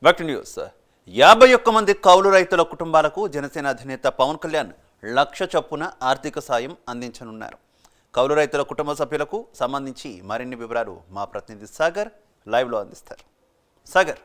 Back to news యాభై ఒక్క మంది కౌలు రైతుల కుటుంబాలకు జనసేన అధినేత పవన్ కళ్యాణ్ లక్ష చొప్పున ఆర్థిక సాయం అందించనున్నారు కౌలు రైతుల కుటుంబ సభ్యులకు సంబంధించి మరిన్ని వివరాలు మా ప్రతినిధి సాగర్ లైవ్లో అందిస్తారు సాగర్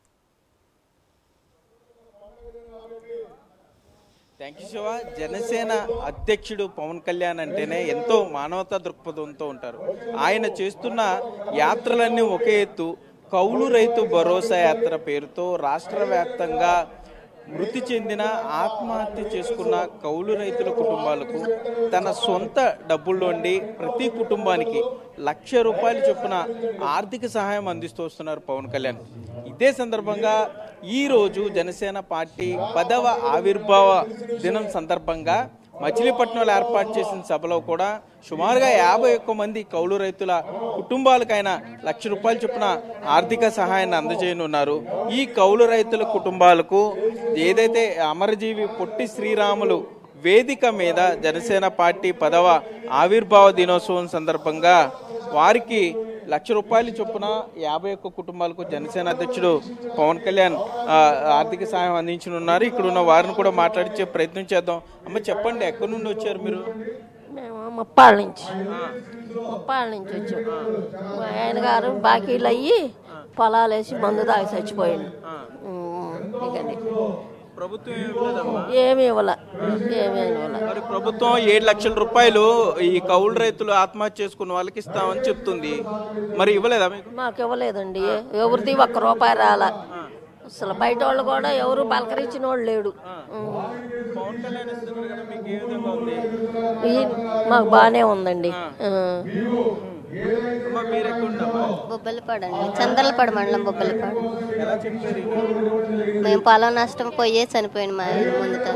థ్యాంక్ యూ శివ జనసేన అధ్యక్షుడు పవన్ కళ్యాణ్ అంటేనే ఎంతో మానవతా దృక్పథంతో ఉంటారు ఆయన చేస్తున్న యాత్రలన్నీ ఒకే ఎత్తు కౌలు రైతు భరోసా యాత్ర పేరుతో రాష్ట్ర వ్యాప్తంగా మృతి చెందిన ఆత్మహత్య చేసుకున్న కౌలు రైతుల కుటుంబాలకు తన సొంత డబ్బుల్లోండి ప్రతి కుటుంబానికి లక్ష రూపాయలు చొప్పున ఆర్థిక సహాయం అందిస్తూ వస్తున్నారు పవన్ కళ్యాణ్ ఇదే సందర్భంగా ఈ రోజు జనసేన పార్టీ పదవ ఆవిర్భావ దినం సందర్భంగా మచిలీపట్నంలో ఏర్పాటు చేసిన సభలో కూడా సుమారుగా యాభై ఒక్క మంది కౌలు రైతుల కుటుంబాలకైనా లక్ష రూపాయల చొప్పున ఆర్థిక సహాయాన్ని అందజేయనున్నారు ఈ కౌలు రైతుల కుటుంబాలకు ఏదైతే అమరజీవి పొట్టి శ్రీరాములు వేదిక మీద జనసేన పార్టీ పదవ ఆవిర్భావ దినోత్సవం సందర్భంగా వారికి లక్ష రూపాయల చొప్పున యాభై ఒక్క కుటుంబాలకు జనసేన అధ్యక్షుడు పవన్ కళ్యాణ్ ఆ, ఆర్థిక సాయం అందించనున్నారు ఇక్కడ ఉన్న వారిని కూడా మాట్లాడించే ప్రయత్నం చేద్దాం అమ్మ చెప్పండి ఎక్కడి నుండి వచ్చారు మీరు మేము ముప్పాళ్ళ నుంచి ముప్పాళ్ళ నుంచి వచ్చాం మా ఆయన గారు బాకీలు అయ్యి పొలాలు వేసి మందు తాగి చచ్చిపోయిండు ఉమ్, ఇక అది. ప్రభుత్వం ఏం ఇవ్వలేదమ్మా ఏమి ఇవ్వాల ఏమి ఇవ్వాల మరి ప్రభుత్వం ఏడు లక్షల రూపాయలు ఈ కౌలు రైతులు ఆత్మహత్య చేసుకున్న వాళ్ళకి ఇస్తామని చెప్తుంది మరి ఇవ్వలేదా మీకు మాకు ఇవ్వలేదండి ఎవరిది ఒక్క రూపాయి రాల అసలు బయట వాళ్ళు కూడా ఎవరు పలకరించిన వాళ్ళు లేడు ఉమ్. పవన్ కళ్యాణ్ ఇస్తున్నారు కదా మీకు ఏ విధంగా ఉంది ఈ- మాకు బాగానే ఉందండి ఆ. అమ్మా మీరు ఎక్కడ ఉన్నామా బొబ్బలపాడు అండి చంద్రలపాడు మండలం బొబ్బలపాడు ఎలా చెప్పారు ఇది? మేము పొలం నష్టం పోయే చనిపోయింది మా ఆయన ముందుట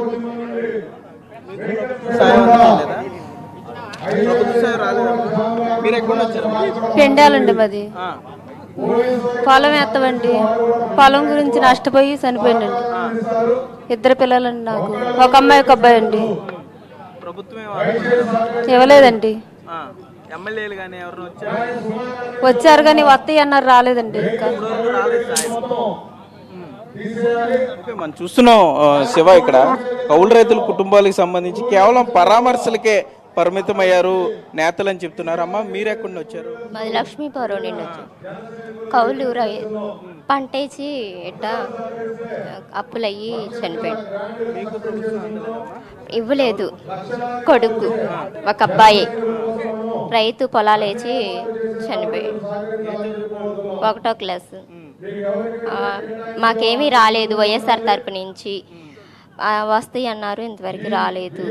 సాయం అందలేదా? ప్రభుత్వ సాయం రాలేదమ్మా మీరు ఎక్కడ వచ్చారమ్మా పెండాలండి మాది ఆ, పొలం ఎత్తమండి పొలం గురించి నష్టపోయి చనిపోయిందండి ఇద్దరు పిల్లలండి నాకు ఒక అమ్మాయి ఒక అబ్బాయి అండి ప్రభుత్వం ఏం ఆదుకోలేదా? ఇవ్వలేదండి ఆ, ఎమ్మెల్యేలు కానీ ఎవరైనా వచ్చారా వచ్చారు కానీ వస్తాయి అన్నారు రాలేదండి ఇంకా ఇప్పుడు వరకు రాలేదు సాయం ఉమ్. ఓకే మనం చూస్తున్నాం ఆ, శివ ఇక్కడ కౌలు రైతుల కుటుంబాలకు సంబంధించి కేవలం పరామర్శలకే పరిమితమయ్యారు నేతలు అని చెప్తున్నారు అమ్మ మీరు ఎక్కడి నుండి వచ్చారు మాది లక్ష్మీపురం నుండి వచ్చాం కౌలు రై పంటేసి ఎట్టా అప్పులయ్యి చనిపోయాడు మీకు ప్రభుత్వం అందలేదమ్మా? ఇవ్వలేదు కొడుకు ఒక అబ్బాయి రైతు పొలాలు వేసి చనిపోయాడు ఒకటో క్లాస్ ఆ, మాకేమీ రాలేదు వైఎస్ఆర్ తరపు నుంచి ఆ, వస్తాయి అన్నారు ఇంతవరకు రాలేదు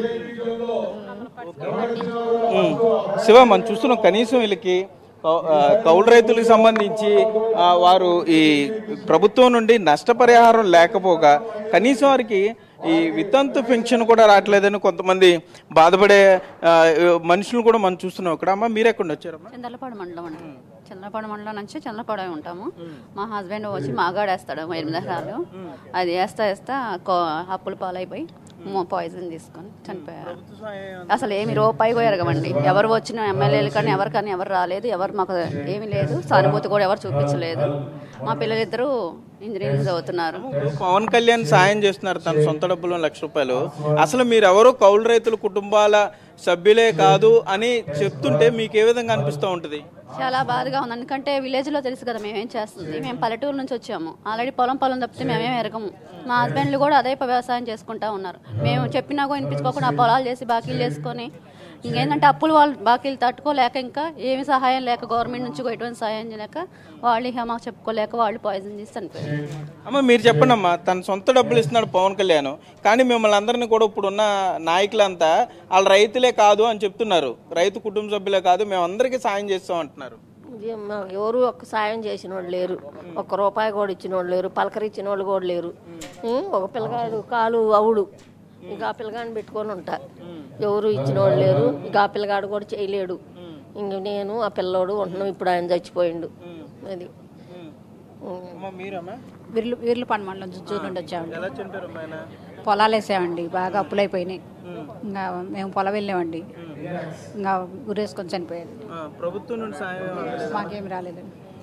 ఉమ్. శివ మనం చూస్తున్నాం కనీసం వీళ్ళకి కౌ- ఆ, కౌలు రైతులకు సంబంధించి ఆ, వారు ఈ ప్రభుత్వం నుండి నష్టపరిహారం లేకపోగా కనీసం వారికి ఈ వితంతు పెన్షన్ కూడా రావట్లేదని కొంతమంది బాధపడే ఆ, మనుషులు కూడా మనం చూస్తున్నాం ఇక్కడ అమ్మ మీరు ఎక్కడ వచ్చారమ్మా చంద్రపాడు మండలం అండి చంద్రపాడు మండలం నుంచి చంద్రపాడు ఉంటాము మా హస్బెండ్ వచ్చి మాగాడేస్తాడు ఎనిమిది ఎకరాలు అది వేస్తా వేస్తా కో- అప్పుల పాలైపోయి పాయిజన్ తీసుకొని చనిపోయారు అసలు ఏమి రూపాయి కూడా ఎరగమండి ఎవరు వచ్చిన ఎమ్మెల్యేలు కానీ ఎవరు కానీ ఎవరు రాలేదు ఎవరు మాకు ఏమీ లేదు సానుభూతి కూడా ఎవరు చూపించలేదు మా పిల్లలిద్దరూ ఇంజనీరింగ్ చదువుతున్నారు పవన్ కళ్యాణ్ సాయం చేస్తున్నారు తన సొంత డబ్బులు లక్ష రూపాయలు అసలు మీరెవరో కౌలు రైతుల కుటుంబాల సభ్యులే కాదు అని చెప్తుంటే మీకు ఏ విధంగా అనిపిస్తూ ఉంటుంది చాలా బాధగా ఉంది ఎందుకంటే విలేజ్ లో తెలుసు కదా మేమేం చేస్తుంది మేము పల్లెటూరు నుంచి వచ్చాము ఆల్రెడీ పొలం పొలం తప్పితే మేమేం ఎరగము మా హస్బెండ్లు కూడా అదే వ్యవసాయం చేసుకుంటా ఉన్నారు మేము చెప్పినా కూడా వినిపించుకోకుండా ఆ పొలాలు చేసి బాకీలు చేసుకొని ఇంకేంటంటే అప్పులు వాళ్ళు బాకీలు తట్టుకోలేక ఇంకా ఏమి సహాయం లేక గవర్నమెంట్ నుంచి కూడా ఎటువంటి సహాయం చేయలేక వాళ్ళు ఇక మాకు చెప్పుకోలేక వాళ్ళు పాయిజన్ చేసి చనిపోయారు అమ్మ మీరు చెప్పండి అమ్మా తన సొంత డబ్బులు ఇస్తున్నాడు పవన్ కళ్యాణ్ కానీ మిమ్మల్ని అందరినీ కూడా ఇప్పుడున్న నాయకులంతా వాళ్ళు రైతులే కాదు అని చెప్తున్నారు రైతు కుటుంబ సభ్యులే కాదు మేము అందరికీ సాయం చేస్తాం అంటున్నారు ఇది మాకు ఎవరు ఒక్క సాయం చేసిన వాళ్ళు లేరు ఒక్క రూపాయి కూడా ఇచ్చిన వాళ్ళు లేరు పలకరించిన వాళ్ళు కూడా లేరు ఉం, ఒక పిల్లగాడు కాలు అవుడు ఇక ఆ పిల్లగాడిని పెట్టుకొని ఉంటా ఎవరు ఇచ్చిన వాళ్ళు లేరు ఇక ఆ పిల్లగాడు కూడా చేయలేడు ఇంక నేను ఆ పిల్లోడు ఉంటున్నాం ఇప్పుడు ఆయన చచ్చిపోయిండు అది ఉం. అమ్మ మీరమ్మా వీర్లు వీర్లపాడు మండలం జుజ్జూరు నుండి వచ్చామండి ఎలా చంపారు ఆయన పొలాలు వేసామండి బాగా అప్పులైపోయినాయి ఇంకా మేము పొలం వెళ్ళామండి ఇంకా ఊరేసుకొని చనిపోయాడు ఆ, ప్రభుత్వం నుండి సాయం ఏం అందలేదు. మాకేమి రాలేదండి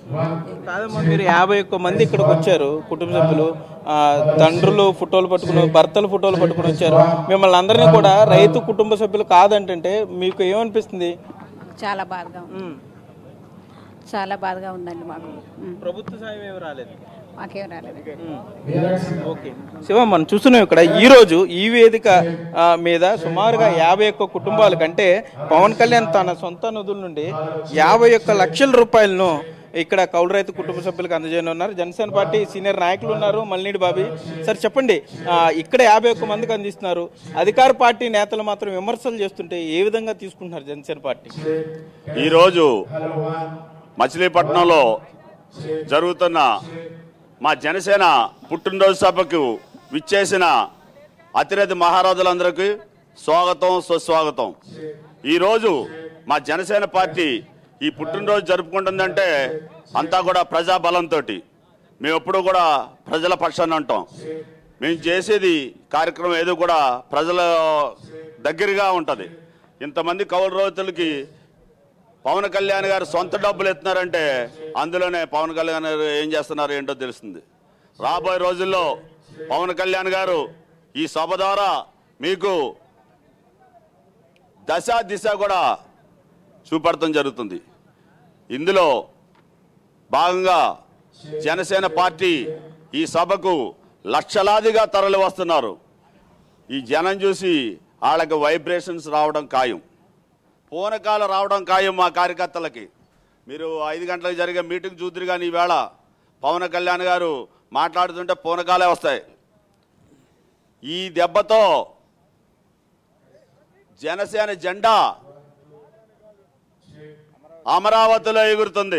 కాదమ్మా మీరు యాభై ఒక్క మంది ఇక్కడికి వచ్చారు కుటుంబ సభ్యులు ఆ, తండ్రులు ఫోటోలు పట్టుకుని భర్తలు ఫోటోలు పట్టుకుని వచ్చారు మిమ్మల్ని అందరినీ కూడా రైతు కుటుంబ సభ్యులు కాదంటే మీకు ఏమనిపిస్తుంది చాలా బాధగా ఉంది ఉమ్. చాలా బాధగా ఉందండి మాకు ఉమ్. ప్రభుత్వ సాయం ఏమి రాలేదు మాకేం రాలేదు ఓకే శివ మనం చూస్తున్నాం ఇక్కడ ఈ రోజు ఈ వేదిక ఆ, మీద సుమారుగా యాభై ఒక్క కుటుంబాల కంటే పవన్ కళ్యాణ్ తన సొంత నిధుల నుండి యాభై ఒక్క లక్షల రూపాయలను ఇక్కడ కౌలు రైతు కుటుంబ సభ్యులకు అందజేయనున్నారు ఉన్నారు జనసేన పార్టీ సీనియర్ నాయకులు ఉన్నారు మల్లినీడి బాబీ సార్ చెప్పండి ఆ, ఇక్కడ యాభై ఒక్క మందికి అందిస్తున్నారు అధికార పార్టీ నేతలు మాత్రం విమర్శలు చేస్తుంటే ఏ విధంగా తీసుకుంటున్నారు జనసేన పార్టీ ఈరోజు మచిలీపట్నంలో జరుగుతున్న మా జనసేన పుట్టినరోజు సభకు విచ్చేసిన అతిరథి మహారాజులందరికీ స్వాగతం సుస్వాగతం ఈరోజు మా జనసేన పార్టీ ఈ పుట్టినరోజు జరుపుకుంటుందంటే అంతా కూడా ప్రజాబలంతో మేము ఎప్పుడూ కూడా ప్రజల పక్షాన్ని అంటాం మేము చేసేది కార్యక్రమం ఏదో కూడా ప్రజల దగ్గరగా ఉంటుంది ఇంతమంది కౌలు రైతులకి పవన్ కళ్యాణ్ గారు సొంత డబ్బులు ఎత్తున్నారంటే అందులోనే పవన్ కళ్యాణ్ గారు ఏం చేస్తున్నారు ఏంటో తెలుస్తుంది రాబోయే రోజుల్లో పవన్ కళ్యాణ్ గారు ఈ సభ ద్వారా మీకు దశ దిశ కూడా చూపెడతాం జరుగుతుంది ఇందులో భాగంగా జనసేన పార్టీ ఈ సభకు లక్షలాదిగా తరలి వస్తున్నారు ఈ జనం చూసి వాళ్ళకి వైబ్రేషన్స్ రావడం ఖాయం పూనకాలు రావడం ఖాయం మా కార్యకర్తలకి మీరు ఐదు గంటలకు జరిగే మీటింగ్ చూద్దరు కానీ ఈవేళ పవన్ కళ్యాణ్ గారు మాట్లాడుతుంటే పూనకాలే వస్తాయి ఈ దెబ్బతో జనసేన జెండా అమరావతిలో ఎగురుతుంది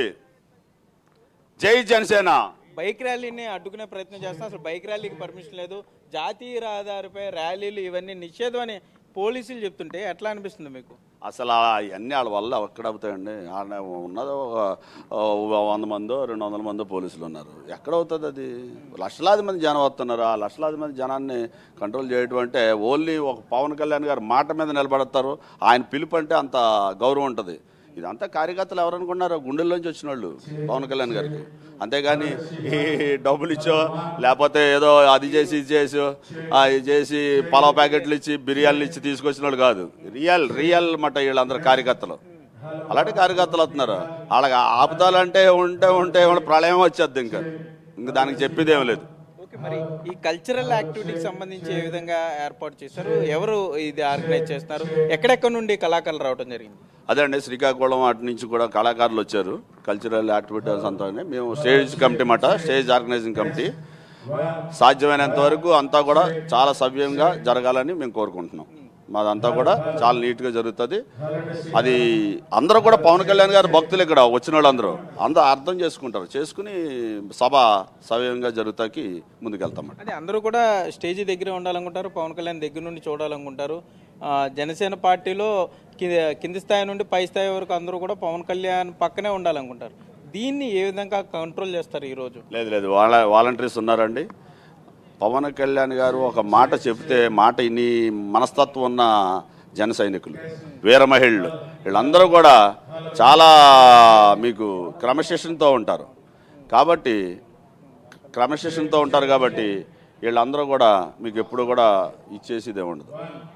జై జనసేన బైక్ ర్యాలీని అడ్డుకునే ప్రయత్నం చేస్తాం అసలు బైక్ ర్యాలీకి పర్మిషన్ లేదు జాతీయ రహదారిపై ర్యాలీలు ఇవన్నీ నిషేధం అని పోలీసులు చెప్తుంటే ఎట్లా అనిపిస్తుంది మీకు అసలు అవన్నీ వాళ్ళ వల్ల ఎక్కడ అవుతాయండి ఆడ ఉన్నది ఒక ఒక వంద మందో రెండు వందల మందో పోలీసులు ఉన్నారు ఎక్కడ అవుతుంది అది లక్షలాది మంది జనం వస్తున్నారు ఆ లక్షలాది మంది జనాన్ని కంట్రోల్ చేయడం అంటే ఓన్లీ ఒక పవన్ కళ్యాణ్ గారు మాట మీద నిలబడతారు ఆయన పిలుపు అంటే అంత గౌరవం ఉంటుంది ఇదంతా కార్యకర్తలు ఎవరనుకున్నారు గుండెల్లోంచి వచ్చిన వాళ్ళు పవన్ కళ్యాణ్ గారికి అంతేగాని ఈ డబ్బులు ఇచ్చో లేకపోతే ఏదో అది చేసి ఇది చేసి ఆ, ఇది చేసి పలావ్ ప్యాకెట్లు ఇచ్చి బిర్యానీలు ఇచ్చి తీసుకొచ్చిన వాళ్ళు కాదు రియల్ రియల్ మాట వీళ్ళందరూ కార్యకర్తలు అలాంటి కార్యకర్తలు వస్తున్నారు వాళ్ళకి ఆపుదాలంటే ఉంటే ఉంటే వాళ్ళ ప్రళయం వచ్చేది ఇంకా ఇంకా దానికి చెప్పేదేం లేదు ఓకే మరి ఈ కల్చరల్ యాక్టివిటీకి సంబంధించి ఏ విధంగా ఏర్పాటు చేశారు ఎవరు ఇది ఆర్గనైజ్ చేస్తున్నారు ఎక్కడెక్కడ నుండి కళాకారులు రావడం జరిగింది అదే అండి శ్రీకాకుళం అటు నుంచి కూడా కళాకారులు వచ్చారు కల్చరల్ యాక్టివిటీస్ అంతా మేము స్టేజ్ కమిటీ మాట స్టేజ్ ఆర్గనైజింగ్ కమిటీ సాధ్యమైనంత వరకు అంతా కూడా చాలా సవ్యంగా జరగాలని మేము కోరుకుంటున్నాం మాదంతా కూడా చాలా నీట్గా జరుగుతుంది అది అందరూ కూడా పవన్ కళ్యాణ్ గారు భక్తులు ఇక్కడ వచ్చిన వాళ్ళందరూ అందరూ అర్థం చేసుకుంటారు చేసుకుని సభ సవ్యంగా జరుగుతాకి ముందుకెళ్తాం అదే అందరూ కూడా స్టేజ్ దగ్గర ఉండాలనుకుంటారు పవన్ కళ్యాణ్ దగ్గర నుండి చూడాలనుకుంటారు ఆ, జనసేన పార్టీలో కి- కింది స్థాయి నుండి పై స్థాయి వరకు అందరూ కూడా పవన్ కళ్యాణ్ పక్కనే ఉండాలనుకుంటారు దీన్ని ఏ విధంగా కంట్రోల్ చేస్తారు ఈరోజు లేదు లేదు వాళ్ళ వాలంటీర్స్ ఉన్నారండి పవన్ కళ్యాణ్ గారు ఒక మాట చెప్తే మాట ఇన్ని మనస్తత్వం ఉన్న జన సైనికులు వీర మహిళలు వీళ్ళందరూ కూడా చాలా మీకు క్రమశిక్షణతో ఉంటారు కాబట్టి క్రమశిక్షణతో ఉంటారు కాబట్టి వీళ్ళందరూ కూడా మీకు ఎప్పుడు కూడా ఇచ్చేసేదే ఉండదు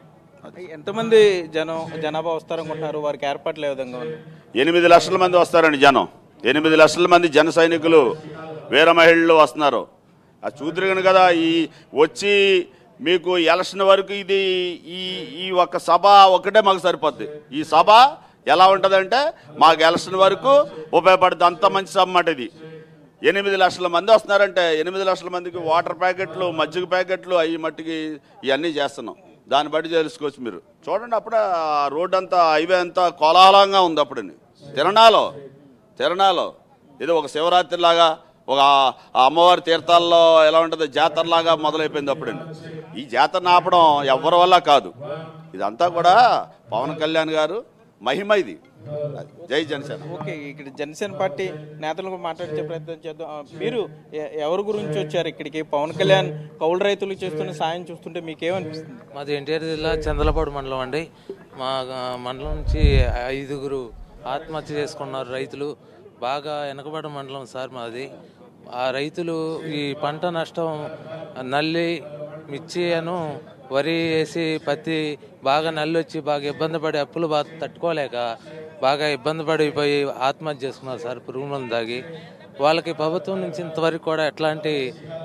ఎంతమంది జనం జనాభా వస్తారనుకుంటున్నారు వారికి ఏర్పాట్లు ఏ విధంగా ఉంది ఎనిమిది లక్షల మంది వస్తారండి జనం ఎనిమిది లక్షల మంది జన సైనికులు వీర మహిళలు వస్తున్నారు ఆ చూద్దరుగను కదా ఈ వచ్చి మీకు ఎలక్షన్ వరకు ఇది ఈ ఈ ఒక్క సభ ఒకటే మాకు సరిపోద్ది ఈ సభ ఎలా ఉంటుందంటే మాకు ఎలక్షన్ వరకు ఉపయోగపడుతుంది అంత మంచి సభ మాట ఇది ఎనిమిది లక్షల మంది వస్తున్నారంటే ఎనిమిది లక్షల మందికి వాటర్ ప్యాకెట్లు మజ్జిగ ప్యాకెట్లు అవి మట్టికి ఇవన్నీ చేస్తున్నాం దాన్ని బట్టి తెలుసుకోవచ్చు మీరు చూడండి అప్పుడే ఆ రోడ్ అంతా హైవే అంతా కోలాహలంగా ఉంది అప్పుడు తిరణాలో తిరణాలో ఇది ఒక శివరాత్రి లాగా ఒక ఆ అమ్మవారి తీర్థాల్లో ఎలా ఉంటుంది జాతరలాగా మొదలైపోయింది అప్పుడు ఈ జాతరను ఆపడం ఎవరి వల్ల కాదు ఇదంతా కూడా పవన్ కళ్యాణ్ గారు మహిమ ఇది అది. జై జనసేన ఓకే ఇక్కడ జనసేన పార్టీ నేతలకు మాట్లాడించే ప్రయత్నం చేద్దాం ఆ, మీరు ఎ- ఎవరి గురించి వచ్చారు ఇక్కడికి పవన్ కళ్యాణ్ కౌలు రైతులకు చేస్తున్న సాయం చూస్తుంటే మీకేమనిపిస్తుంది మాది ఎన్టీఆర్ జిల్లా చందలపాడు మండలం అండి మా ఆ, మండలం నుంచి ఐదుగురు ఆత్మహత్య చేసుకున్నారు రైతులు బాగా వెనకబడి మండలం సార్ మాది ఆ రైతులు ఈ పంట నష్టం నల్లి మిర్చి అను వరి వేసి పత్తి బాగా నల్లి వచ్చి బాగా ఇబ్బంది పడి అప్పులు బాగా తట్టుకోలేక బాగా ఇబ్బంది పడిపోయి ఆత్మహత్య చేసుకున్నారు సార్ పురుగు మందు తాగి వాళ్ళకి ప్రభుత్వం నుంచి ఇంతవరకు కూడా ఎట్లాంటి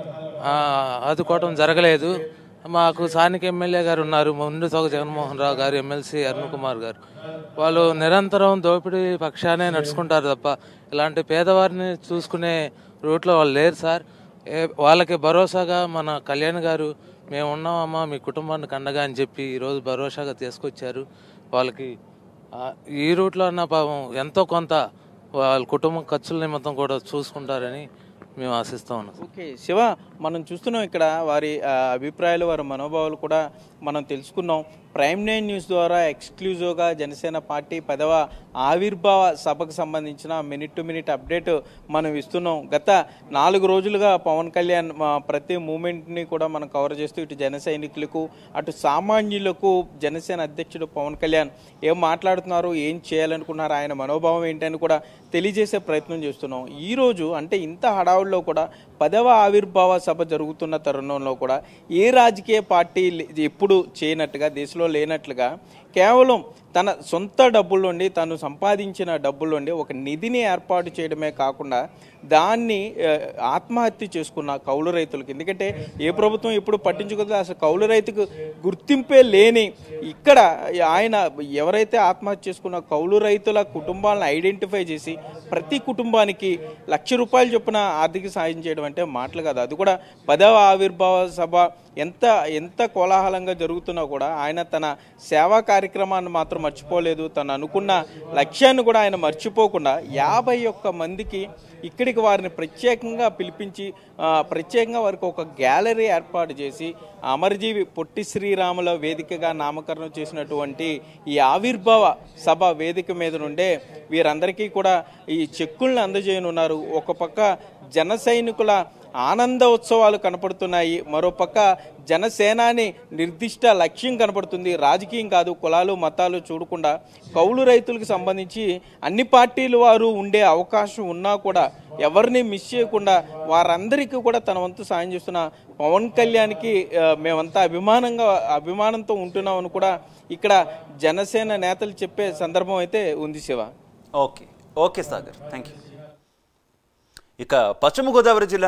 ఆ, ఆదుకోవటం జరగలేదు మాకు స్థానిక ఎమ్మెల్యే గారు ఉన్నారు ముందు సోగ జగన్మోహన్ రావు గారు ఎమ్మెల్సీ అరుణ్ కుమార్ గారు వాళ్ళు నిరంతరం దోపిడీ పక్షానే నడుచుకుంటారు తప్ప ఇలాంటి పేదవారిని చూసుకునే రూట్లో వాళ్ళు లేరు సార్ ఏ వాళ్ళకి భరోసాగా మన కళ్యాణ్ గారు మేము ఉన్నామమ్మా మీ కుటుంబానికి అండగా అని చెప్పి ఈరోజు భరోసాగా తీసుకొచ్చారు వాళ్ళకి ఆ, ఈ రూట్లో అన్న పాపం ఎంతో కొంత వాళ్ళ కుటుంబం ఖర్చుల నిమిత్తం కూడా చూసుకుంటారని మేము ఆశిస్తా ఉన్నాం ఓకే శివ మనం చూస్తున్నాం ఇక్కడ వారి ఆ, అభిప్రాయాలు వారి మనోభావాలు కూడా మనం తెలుసుకున్నాం ప్రైమ్ నైన్ న్యూస్ ద్వారా ఎక్స్క్లూజివ్గా జనసేన పార్టీ పదవ ఆవిర్భావ సభకు సంబంధించిన మినిట్ టు మినిట్ అప్డేట్ మనం ఇస్తున్నాం గత నాలుగు రోజులుగా పవన్ కళ్యాణ్ ఆ, ప్రతి మూమెంట్ని కూడా మనం కవర్ చేస్తూ ఇటు జన సైనికులకు అటు సామాన్యులకు జనసేన అధ్యక్షుడు పవన్ కళ్యాణ్ ఏం మాట్లాడుతున్నారు ఏం చేయాలనుకున్నారు ఆయన మనోభావం ఏంటని కూడా తెలియజేసే ప్రయత్నం చేస్తున్నాం ఈ రోజు అంటే ఇంత హడావుల్లో కూడా పదవ ఆవిర్భావ సభ జరుగుతున్న తరుణంలో కూడా ఏ రాజకీయ పార్టీ లే- ఎప్పుడు చేయనట్టుగా దేశంలో లేనట్లుగా కేవలం తన సొంత డబ్బుల్లోండి తను సంపాదించిన డబ్బుల్లోండి ఒక నిధిని ఏర్పాటు చేయడమే కాకుండా దాన్ని ఆ, ఆత్మహత్య చేసుకున్న కౌలు రైతులకు ఎందుకంటే ఏ ప్రభుత్వం ఎప్పుడు పట్టించుకోదు అసలు కౌలు రైతుకు గుర్తింపే లేని ఇక్కడ ఆయన ఎవరైతే ఆత్మహత్య చేసుకున్న కౌలు రైతుల కుటుంబాలను ఐడెంటిఫై చేసి ప్రతి కుటుంబానికి లక్ష రూపాయలు చొప్పున ఆర్థిక సాయం చేయడం అంటే మాటలు కాదు అది కూడా పదవ ఆవిర్భావ సభ ఎంత ఎంత కోలాహలంగా జరుగుతున్నా కూడా ఆయన తన సేవా కార్యక్రమాన్ని మాత్రం మర్చిపోలేదు తను అనుకున్న లక్ష్యాన్ని కూడా ఆయన మర్చిపోకుండా యాభై ఒక్క మందికి ఇక్కడికి వారిని ప్రత్యేకంగా పిలిపించి ఆ, ప్రత్యేకంగా వారికి ఒక గ్యాలరీ ఏర్పాటు చేసి అమరజీవి పొట్టి శ్రీరాముల వేదికగా నామకరణం చేసినటువంటి ఈ ఆవిర్భావ సభ వేదిక మీద నుండే వీరందరికీ కూడా ఈ చెక్కుల్ని అందజేయనున్నారు ఒక పక్క జన సైనికుల ఆనంద ఉత్సవాలు కనపడుతున్నాయి మరోపక్క జనసేనాని నిర్దిష్ట లక్ష్యం కనపడుతుంది రాజకీయం కాదు కులాలు మతాలు చూడకుండా కౌలు రైతులకు సంబంధించి అన్ని పార్టీలు వారు ఉండే అవకాశం ఉన్నా కూడా ఎవరిని మిస్ చేయకుండా వారందరికీ కూడా తన వంతు సాయం చేస్తున్న పవన్ కళ్యాణ్కి ఆ, మేమంతా అభిమానంగా అభిమానంతో ఉంటున్నామని కూడా ఇక్కడ జనసేన నేతలు చెప్పే సందర్భం అయితే ఉంది Shiva okay okay Sagar thank you ఇక పశ్చిమ గోదావరి జిల్లా